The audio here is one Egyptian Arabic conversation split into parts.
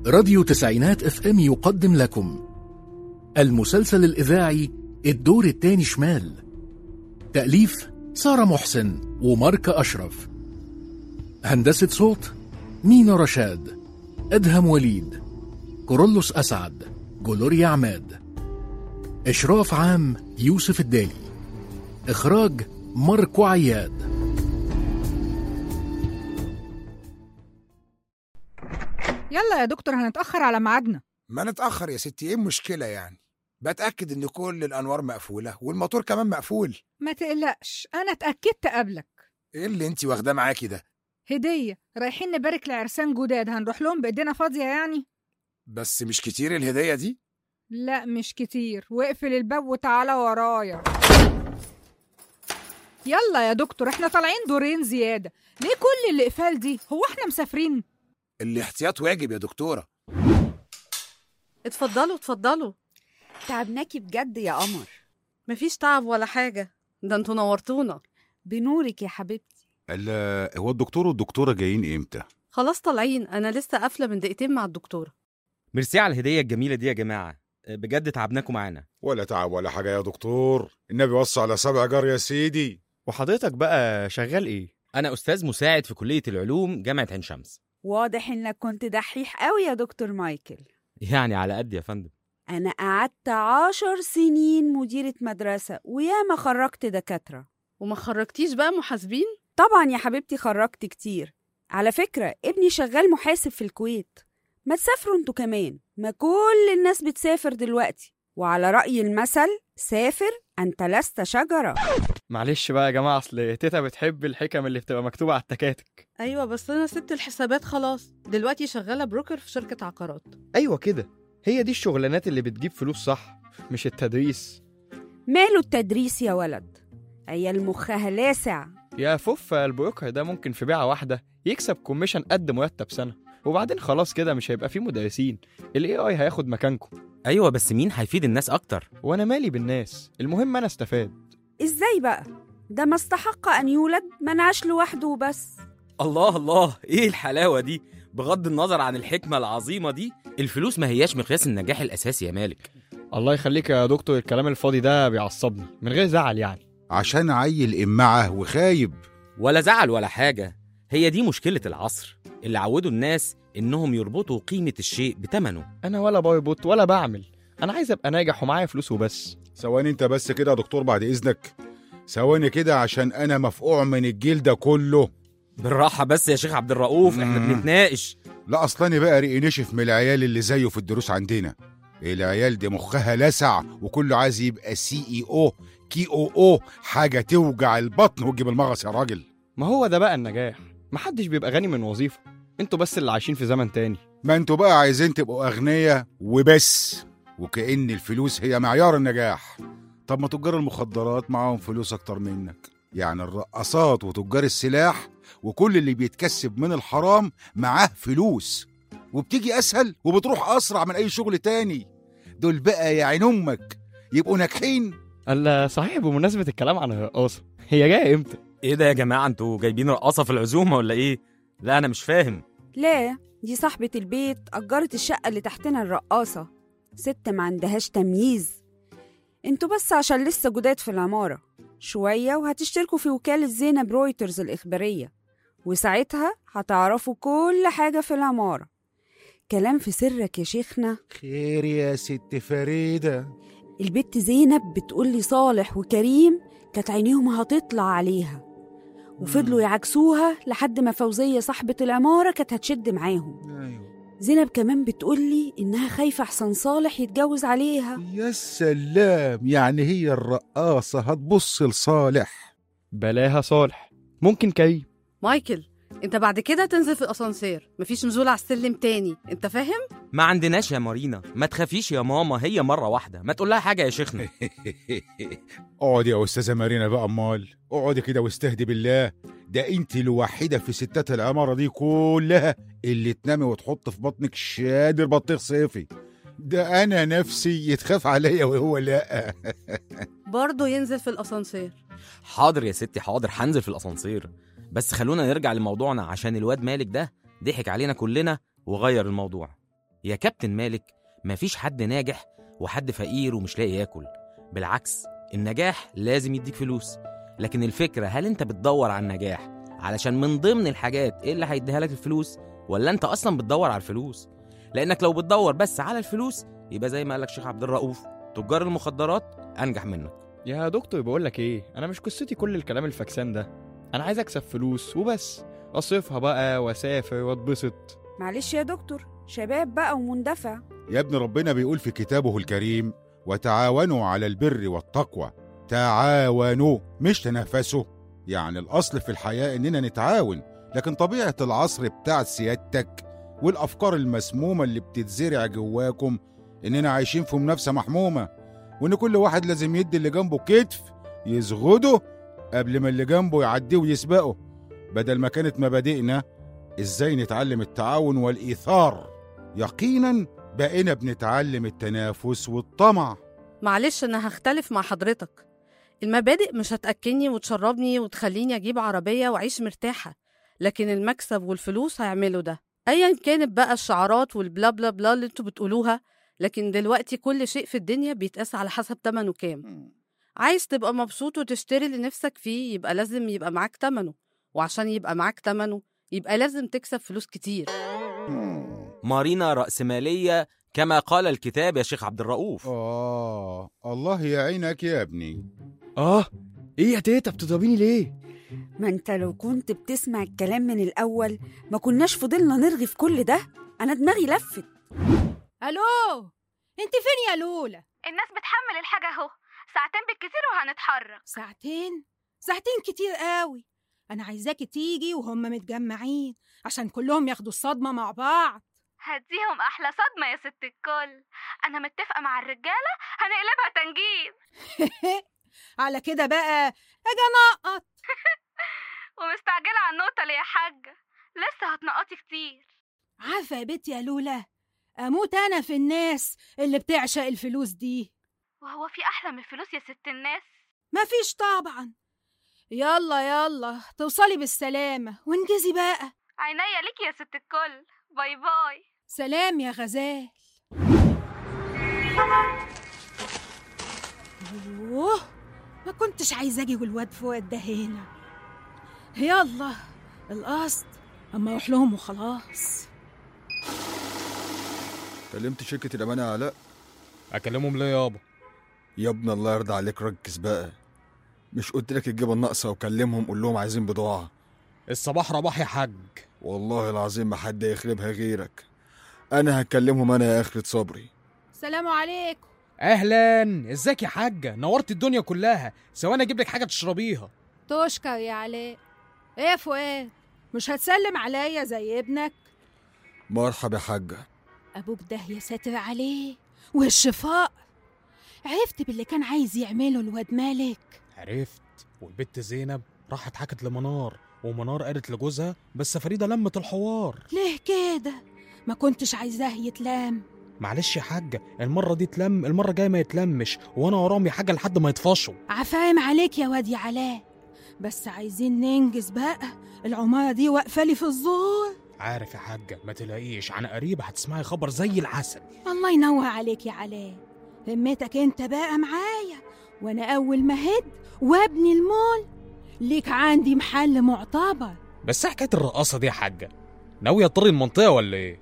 راديو تسعينات اف ام يقدم لكم المسلسل الإذاعي الدور التاني شمال تأليف سارة محسن وماركة أشرف هندسة صوت مينا رشاد أدهم وليد كورولوس أسعد جلوريا عماد إشراف عام يوسف الدالي إخراج ماركو عياد يلا يا دكتور هنتأخر على ميعادنا ما نتأخر يا ستي ايه المشكلة يعني بتأكد ان كل الأنوار مقفولة والموتور كمان مقفول ما تقلقش أنا اتأكدت قبلك ايه اللي انت واخداه معاكي ده هدية رايحين نبارك لعرسان جداد هنروح لهم بإيدينا فاضية يعني بس مش كتير الهدية دي لا مش كتير واقفل الباب وتعالى ورايا يلا يا دكتور احنا طالعين دورين زيادة ليه كل الإقفال دي هو احنا مسافرين الاحتياط واجب يا دكتورة اتفضلوا اتفضلوا تعبناكي بجد يا قمر مفيش تعب ولا حاجة ده انتوا نورتونا بنورك يا حبيبتي لا هو الدكتور والدكتورة جايين امتى؟ خلاص طالعين انا لسه قافلة من دقيقتين مع الدكتورة ميرسي على الهدية الجميلة دي يا جماعة بجد تعبناكم معانا ولا تعب ولا حاجة يا دكتور النبي وصى على سبع جار يا سيدي وحضرتك بقى شغال ايه؟ أنا أستاذ مساعد في كلية العلوم جامعة عين شمس واضح انك كنت دحيح قوي يا دكتور مايكل يعني على قد يا فندم انا قعدت عشر سنين مديرة مدرسة وياما خرجت دكاترة وما خرجتيش بقى محاسبين طبعا يا حبيبتي خرجت كتير على فكرة ابني شغال محاسب في الكويت ما تسافروا انتوا كمان ما كل الناس بتسافر دلوقتي وعلى رأي المثل سافر أنت لست شجرة معلش بقى يا جماعة أصل تيتا بتحب الحكم اللي بتبقى مكتوبة على التكاتك ايوه بس انا سبت الحسابات خلاص دلوقتي شغالة بروكر في شركة عقارات أيوة كده هي دي الشغلانات اللي بتجيب فلوس صح مش التدريس ماله التدريس يا ولد عيال مخها لاسع يا فوف البروكر ده ممكن في بيعة واحدة يكسب كوميشن قد مرتب سنة وبعدين خلاص كده مش هيبقى فيه مدرسين الاي اي هياخد مكانكم أيوة بس مين هيفيد الناس أكتر وانا مالي بالناس المهم انا استفاد ازاي بقى ده ما استحق أن يولد منعش لوحده وبس الله الله إيه الحلاوة دي بغض النظر عن الحكمة العظيمة دي الفلوس ما هياش مقياس النجاح الأساسي يا مالك الله يخليك يا دكتور الكلام الفاضي ده بيعصبني من غير زعل يعني عشان عيل إمعة وخايب ولا زعل ولا حاجة هي دي مشكلة العصر اللي عودوا الناس إنهم يربطوا قيمة الشيء بتمنه انا ولا بربط ولا بعمل انا عايز ابقى ناجح ومعايا فلوس وبس ثواني انت بس كده يا دكتور بعد إذنك ثواني كده عشان أنا مفقوع من الجيل ده كله بالراحة بس يا شيخ عبد الرؤوف احنا مم. بنتناقش لا أصلاني بقى ريقي نشف من العيال اللي زيه في الدروس عندنا العيال دي مخها لسع وكله عايز يبقى سي اي او كي او او حاجة توجع البطن وتجيب المغص يا راجل ما هو ده بقى النجاح محدش بيبقى غني من وظيفة انتوا بس اللي عايشين في زمن تاني ما انتوا بقى عايزين تبقوا أغنياء وبس وكأن الفلوس هي معيار النجاح طب ما تجار المخدرات معاهم فلوس أكتر منك يعني الرقصات وتجار السلاح وكل اللي بيتكسب من الحرام معاه فلوس وبتيجي أسهل وبتروح أسرع من أي شغل تاني دول بقى يا عين أمك يبقوا ناجحين الا صحيح بمناسبة الكلام عن الرقاصة هي جاية امتى؟ إيه ده يا جماعة انتوا جايبين رقاصة في العزومة ولا إيه؟ لا أنا مش فاهم لا دي صاحبة البيت أجرت الشقة اللي تحتنا الرقاصة ست ما عندهاش تمييز انتوا بس عشان لسه جداد في العمارة شوية وهتشتركوا في وكالة زينب رويترز الإخبارية وساعتها هتعرفوا كل حاجة في العمارة كلام في سرك يا شيخنا خير يا ست فريدة البت زينب بتقولي صالح وكريم كانت عينيهم هتطلع عليها وفضلوا يعكسوها لحد ما فوزية صاحبة العمارة كانت هتشد معاهم أيوه زينب كمان بتقولي إنها خايفة أحسن صالح يتجوز عليها يا سلام يعني هي الرقاصة هتبص لصالح بلاها صالح ممكن كريم مايكل انت بعد كده تنزل في الاسانسير مفيش نزول على السلم تاني انت فاهم ما عندناش يا مارينا ما تخافيش يا ماما هي مرة واحدة ما تقول لها حاجة يا شيخنا اقعدي يا استاذه مارينا بقى امال اقعدي كده واستهدي بالله ده انت الوحيده في ستات العماره دي كلها اللي تنامي وتحط في بطنك شادر بطيخ صيفي ده انا نفسي يتخاف عليا وهو لا برضه ينزل في الاسانسير حاضر يا ستي حاضر هنزل في الأسانسير بس خلونا نرجع لموضوعنا عشان الواد مالك ده ضحك علينا كلنا وغير الموضوع يا كابتن مالك مفيش حد ناجح وحد فقير ومش لاقي ياكل بالعكس النجاح لازم يديك فلوس لكن الفكرة هل انت بتدور على النجاح علشان من ضمن الحاجات ايه اللي هيديها لك الفلوس ولا انت اصلا بتدور على الفلوس لانك لو بتدور بس على الفلوس يبقى زي ما قالك شيخ عبد الرؤوف تجار المخدرات انجح منك يا دكتور بقول لك ايه انا مش قصتي كل الكلام الفكسان ده انا عايز اكسب فلوس وبس اصرفها بقى واسافر واتبسط معلش يا دكتور شباب بقى ومندفع يا ابن ربنا بيقول في كتابه الكريم وتعاونوا على البر والتقوى تعاونوا مش تنافسوا يعني الأصل في الحياة إننا نتعاون لكن طبيعة العصر بتاع سيادتك والأفكار المسمومة اللي بتتزرع جواكم إننا عايشين في منافسة محمومة وإن كل واحد لازم يدي اللي جنبه كتف يزغده قبل ما اللي جنبه يعديه ويسبقه بدل ما كانت مبادئنا إزاي نتعلم التعاون والإيثار يقينا بقينا بنتعلم التنافس والطمع معلش انا هختلف مع حضرتك المبادئ مش هتاكلني وتشربني وتخليني اجيب عربيه واعيش مرتاحه لكن المكسب والفلوس هيعملوا ده ايا كانت بقى الشعارات والبلا بلا بلا اللي انتوا بتقولوها لكن دلوقتي كل شيء في الدنيا بيتقاس على حسب تمنه كام عايز تبقى مبسوط وتشتري اللي نفسك فيه يبقى لازم يبقى معاك تمنه وعشان يبقى معاك تمنه يبقى لازم تكسب فلوس كتير مارينا رأسمالية كما قال الكتاب يا شيخ عبد الرؤوف آه الله يعينك يا ابني اه ايه يا تيتا بتضربيني ليه ما انت لو كنت بتسمع الكلام من الأول ما كناش فضلنا نرغي في كل ده أنا دماغي لفت الو انت فين يا لولا الناس بتحمل الحاجة اهو ساعتين بالكتير وهنتحرك ساعتين ساعتين كتير قوي انا عايزاكي تيجي وهم متجمعين عشان كلهم ياخدوا الصدمه مع بعض هديهم أحلى صدمة يا ست الكل أنا متفقة مع الرجالة هنقلبها تنجيد على كده بقى اجي انقط ومستعجلة على النقطة اللي يا حاجة لسه هتنقطي كتير عارفه يا بنتي يا لولا اموت انا في الناس اللي بتعشق الفلوس دي وهو في أحلى من الفلوس يا ست الناس مفيش طبعا يلا يلا توصلي بالسلامه وانجزي بقى عينيا ليكي يا ست الكل باي باي سلام يا غزال يوه ما كنتش عايزه اجي والواد فؤاد ده هنا يلا القصد اما اروح لهم وخلاص كلمت شركة الأمانة يا علاء اكلمهم ليه يابا يا ابن الله يرضى عليك ركز بقى مش قلت لك الجبن ناقصة وكلمهم قول لهم عايزين بضاعة الصباح رباح يا حاج والله العظيم ما حد يخربها غيرك أنا هكلمهم أنا يا آخرة صبري سلام عليكم اهلا ازيك يا حاجه نورت الدنيا كلها ثواني اجيب لك حاجه تشربيها تشكر يا علاء ايه يا فؤاد مش هتسلم عليا زي ابنك مرحبا يا حاجة ابوك ده يا ساتر عليه والشفاء عرفت باللي كان عايز يعمله الواد مالك عرفت والبت زينب راحت حكت لمنار ومنار قالت لجوزها بس فريده لمت الحوار ليه كده ما كنتش عايزاه يتلام معلش يا حاجه المره دي تلم المره الجايه ما يتلمش وانا وراهم يا حاجه لحد ما يطفشوا عفاهم عليك يا واد يا علاء بس عايزين ننجز بقى العمارة دي واقفة لي في الزور عارف يا حاجه ما تلاقيش عن قريب هتسمعي خبر زي العسل الله ينور عليك يا علاء همتك انت بقى معايا وانا اول ما هد وابني المول ليك عندي محل معتبر بس إيه حكايه الرقاصه دي يا حاجه ناويه تطري المنطقه ولا ايه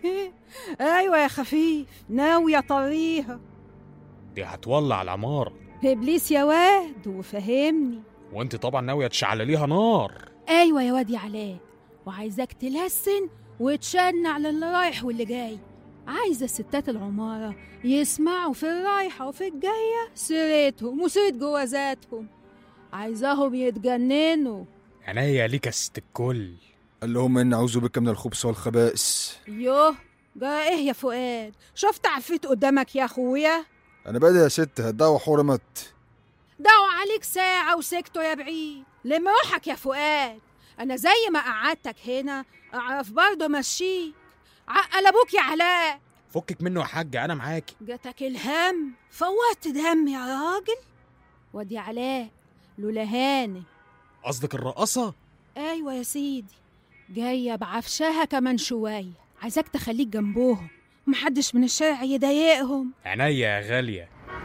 ايوه يا خفيف ناوي اطريها دي هتولع العماره ابليس يا واد وفهمني وانت طبعا ناويه تشعلليها نار ايوه يا واد يا علاء وعايزاك تلسن وتشنع للي رايح واللي جاي عايزه ستات العماره يسمعوا في الرايحه وفي الجايه سيرتهم وسيره جوازاتهم عايزاهم يتجننوا عينيا ليك يا ست الكل اللهم إن أعوذ بك من الخبث والخبائث يوه جا ايه يا فؤاد شفت عفيت قدامك يا اخويا أنا بادئ يا ست هتدعوى حرمت دعوا عليك ساعة وسكتوا يا بعيد لم روحك يا فؤاد أنا زي ما قعدتك هنا أعرف برضه مشيك عقل أبوك يا علاء فكك منه يا حاجه انا معاكي جاتك الهم فوت دم يا راجل وادي علاء لولا هاني قصدك الرقاصه أيوة يا سيدي جاية بعفشها كمان شوية عايزاك تخليك جنبهم ومحدش من الشارع يضايقهم عينيا يا غالية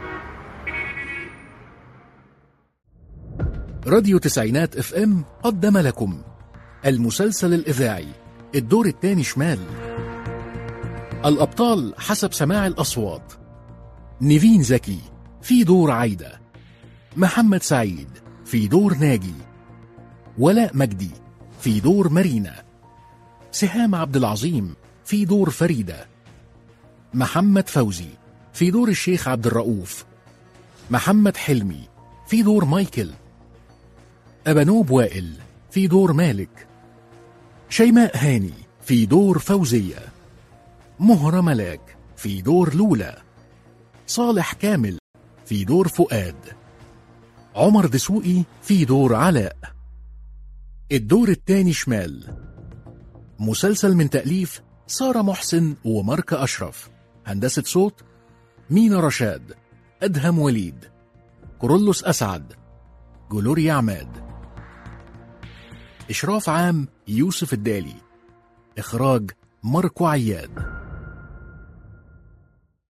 راديو تسعينات اف ام قدم لكم المسلسل الإذاعي الدور الثاني شمال الأبطال حسب سماع الأصوات نيفين زكي في دور عايدة محمد سعيد في دور ناجي ولاء مجدي في دور مارينا سهام عبد العظيم في دور فريدة محمد فوزي في دور الشيخ عبد الرؤوف محمد حلمي في دور مايكل أبانوب وائل في دور مالك شيماء هاني في دور فوزية مهرة ملاك في دور لولا صالح كامل في دور فؤاد عمر دسوقي في دور علاء الدور التاني شمال مسلسل من تأليف سارة محسن وماركة أشرف هندسة صوت مينا رشاد أدهم وليد كورولوس أسعد جلوريا عماد إشراف عام يوسف الدالي إخراج ماركو عياد